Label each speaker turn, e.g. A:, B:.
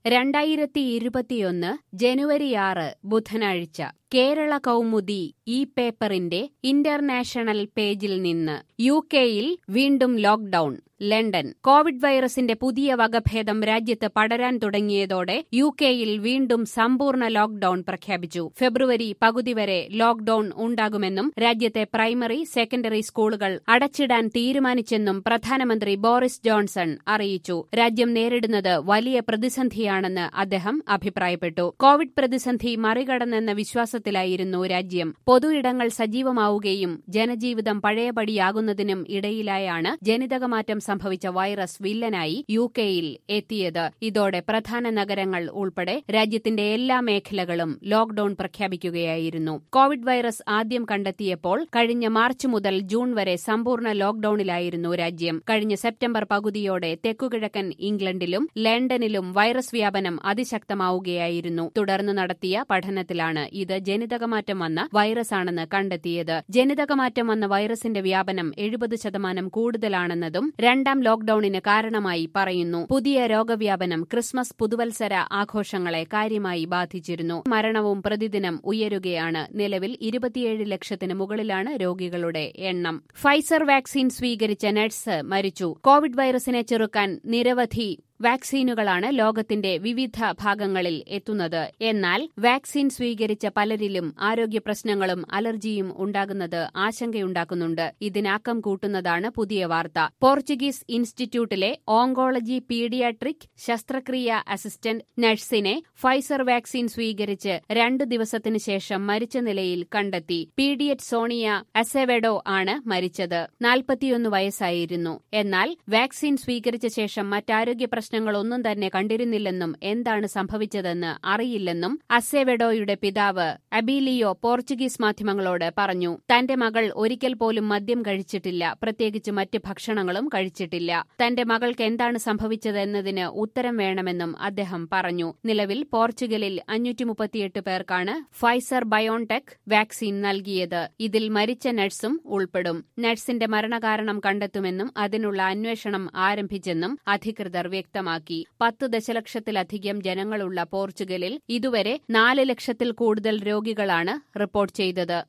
A: രണ്ടായിരത്തി ഇരുപത്തിയൊന്ന് ജനുവരി ആറ് ബുധനാഴ്ച കേരള കൗമുദി ഈ പേപ്പറിന്റെ ഇന്റർനാഷണൽ പേജിൽ നിന്ന് യു കെയിൽ വീണ്ടും ലോക്ഡൌൺ ലണ്ടൻ കോവിഡ് വൈറസിന്റെ പുതിയ വകഭേദം രാജ്യത്ത് പടരാൻ തുടങ്ങിയതോടെ യു കെയിൽ വീണ്ടും സമ്പൂർണ്ണ ലോക്ഡൌൺ പ്രഖ്യാപിച്ചു ഫെബ്രുവരി പകുതി വരെ ലോക്ഡൌൺ ഉണ്ടാകുമെന്നും രാജ്യത്തെ പ്രൈമറി സെക്കൻഡറി സ്കൂളുകൾ അടച്ചിടാൻ തീരുമാനിച്ചെന്നും പ്രധാനമന്ത്രി ബോറിസ് ജോൺസൺ അറിയിച്ചു രാജ്യം നേരിടുന്നത് വലിയ പ്രതിസന്ധിയാണെന്ന് അദ്ദേഹം അഭിപ്രായപ്പെട്ടു കോവിഡ് പ്രതിസന്ധി മറികടന്നെന്ന വിശ്വാസത്തിലായിരുന്നു രാജ്യം പൊതു ഇടങ്ങൾ സജീവമാവുകയും ജനജീവിതം പഴയപടിയാകുന്നതിനും ഇടയിലായാണ് ജനിതകമാറ്റം സംഭവിച്ച വൈറസ് വില്ലനായി യു കെയിൽ എത്തിയത് ഇതോടെ പ്രധാന നഗരങ്ങൾ ഉൾപ്പെടെ രാജ്യത്തിന്റെ എല്ലാ മേഖലകളും ലോക്ഡൌൺ പ്രഖ്യാപിക്കുകയായിരുന്നു കോവിഡ് വൈറസ് ആദ്യം കണ്ടെത്തിയപ്പോൾ കഴിഞ്ഞ മാർച്ച് മുതൽ ജൂൺ വരെ സമ്പൂർണ്ണ ലോക്ഡൌണിലായിരുന്നു രാജ്യം കഴിഞ്ഞ സെപ്റ്റംബർ പകുതിയോടെ തെക്കുകിഴക്കൻ ഇംഗ്ലണ്ടിലും ലണ്ടനിലും വൈറസ് വ്യാപനം അതിശക്തമാവുകയായിരുന്നു തുടർന്ന് നടത്തിയ പഠനത്തിലാണ് ഇത് ജനിതകമാറ്റം വന്ന വൈറസാണെന്ന് കണ്ടെത്തിയത് ജനിതകമാറ്റം വന്ന വൈറസിന്റെ വ്യാപനം എഴുപത് ശതമാനം കൂടുതലാണെന്നതും രണ്ടാം ലോക്ഡൌണിന് കാരണമായി പറയുന്നു പുതിയ രോഗവ്യാപനം ക്രിസ്മസ് പുതുവത്സര ആഘോഷങ്ങളെ കാര്യമായി ബാധിച്ചിരുന്നു മരണവും പ്രതിദിനം ഉയരുകയാണ് നിലവിൽ ഇരുപത്തിയേഴ് ലക്ഷത്തിന് മുകളിലാണ് രോഗികളുടെ എണ്ണം ഫൈസർ വാക്സിൻ സ്വീകരിച്ച നഴ്സ് മരിച്ചു കോവിഡ് വൈറസിനെ ചെറുക്കാൻ നിരവധി വാക്സിനുകളാണ് ലോകത്തിന്റെ വിവിധ ഭാഗങ്ങളിൽ എത്തുന്നത് എന്നാൽ വാക്സിൻ സ്വീകരിച്ച പലരിലും ആരോഗ്യ പ്രശ്നങ്ങളും അലർജിയും ഉണ്ടാകുന്നത് ആശങ്കയുണ്ടാക്കുന്നുണ്ട് ഇതിനാക്കം കൂട്ടുന്നതാണ് പുതിയ വാർത്ത പോർച്ചുഗീസ് ഇൻസ്റ്റിറ്റ്യൂട്ടിലെ ഓങ്കോളജി പീഡിയാട്രിക് ശസ്ത്രക്രിയ അസിസ്റ്റന്റ് നഴ്സിനെ ഫൈസർ വാക്സിൻ സ്വീകരിച്ച് രണ്ടു ദിവസത്തിനു ശേഷം മരിച്ച നിലയിൽ കണ്ടെത്തി പീഡിയറ്റ് സോണിയ അസെവെഡോ ആണ് മരിച്ചത് നാൽപ്പത്തിയൊന്ന് വയസ്സായിരുന്നു എന്നാൽ വാക്സിൻ സ്വീകരിച്ച ശേഷം മറ്റാരോഗ്യ പ്രശ്നങ്ങളൊന്നും തന്നെ കണ്ടിരുന്നില്ലെന്നും എന്താണ് സംഭവിച്ചതെന്ന് അറിയില്ലെന്നും അസെവെഡോയുടെ പിതാവ് അബീലിയോ പോർച്ചുഗീസ് മാധ്യമങ്ങളോട് പറഞ്ഞു തന്റെ മകൾ ഒരിക്കൽ പോലും മദ്യം കഴിച്ചിട്ടില്ല പ്രത്യേകിച്ച് മറ്റ് ഭക്ഷണങ്ങളും കഴിച്ചിട്ടില്ല തന്റെ മകൾക്ക് എന്താണ് സംഭവിച്ചതെന്നതിന് ഉത്തരം വേണമെന്നും അദ്ദേഹം പറഞ്ഞു നിലവിൽ പോർച്ചുഗലിൽ അഞ്ഞൂറ്റി മുപ്പത്തിയെട്ട് പേർക്കാണ് ഫൈസർ ബയോൺടെക് വാക്സിൻ നൽകിയത് ഇതിൽ മരിച്ച നഴ്സും ഉൾപ്പെടും നഴ്സിന്റെ മരണകാരണം കണ്ടെത്തുമെന്നും അതിനുള്ള അന്വേഷണം ആരംഭിച്ചെന്നും അധികൃതർ വ്യക്തമാക്കി പത്ത് ദശലക്ഷത്തിലധികം ജനങ്ങളുള്ള പോർച്ചുഗലിൽ ഇതുവരെ നാല് ലക്ഷത്തിൽ കൂടുതൽ രോഗികളാണ് റിപ്പോർട്ട് ചെയ്തത്